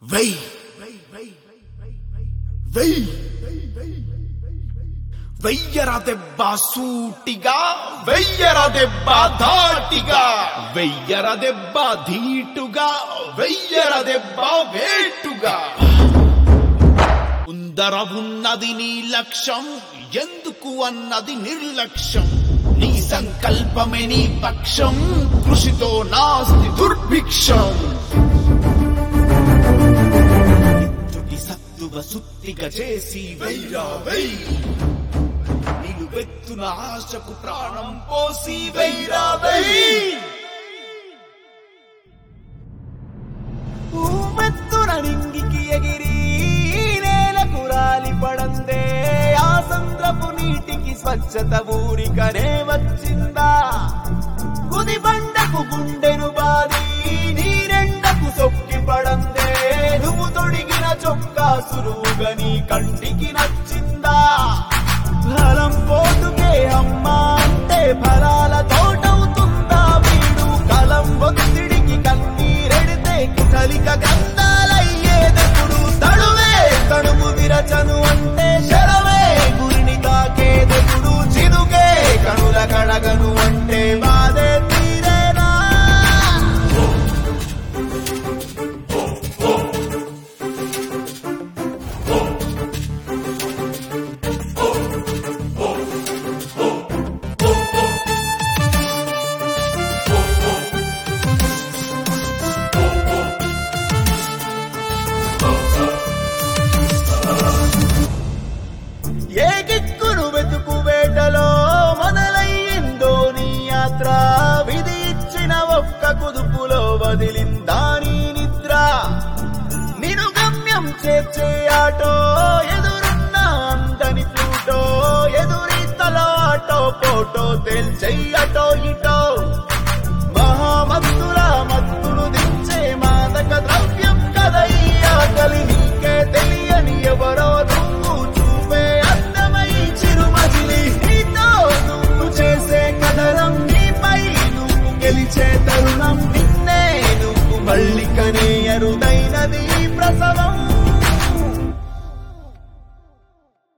వెయ్ వెయ్ వెయ్యర దెబ్బ సూటిగా వెయ్యర దెబ్బ ధాటిగా వెయ్యర దెబ్బ ధీటుగా వెయ్యర దెబ్బ వేటుగా ఉందర ఉన్నది నీ లక్ష్యం ఎందుకు అన్నది నిర్లక్ష్యం నీ సంకల్పమే నీ పక్షం కృషితో నాస్తి దుర్భిక్షం ఎత్తుకి సత్తువ సుత్తిగా చేసి వెయ్యా వెయ్యి నిలువెత్తున ఆశకు ప్రాణం పోసి వెయ్యా వెయ్యి ఊమెత్తున నింగికి ఎగిరి నేలకు రాలి పడందే ఆ సంద్రపు నీటికి స్వచ్ఛత ఊరికనే వచ్చిందా కుది బండకు గుండెను బాది నీరెండకు సొక్కి పడందే నువ్వు తొడిగిన చొక్కా సులువుగా నీ కంటికి నచ్చిందా ఫలం పోటుకే అమ్మా అంటే ఫలాల తోటవుతుందా వీడు కలం ఒత్తిడికి కన్నీరెడితే కలిక గంధాలయ్యేదెప్పుడు తడువే తడుము విరచను అంటే శరవే గురిని తాకేదెప్పుడు చినుకే కనుల కడగను అంటే బాధే తీరేనా ఏ గిక్కును వెతుకు వేటలో మొదలయ్యిందో నీ యాత్ర విధి ఇచ్చిన ఒక్క కుదుపులో వదిలిందా నీ నిద్ర నిను గమ్యం చేర్చే ఆటో ఎదురున్న అందని ప్లూటో ఎదురీతలో ఆటో పోటో తేల్చెయ్యటో ఇటో మహామత్తుల మత్తులు దించే మాదక ద్రవ్యం కదై ఆకలి నీకే తెలియని ఎవరో నువ్వు చూపే అందమై చిరుమజిలి నీతో నువ్వు చేసే కదరం నీపై నువ్వు గెలిచే తరుణం నిన్నే నువ్వు మళ్ళీ కనే అరుదైనది ఈ ప్రసవం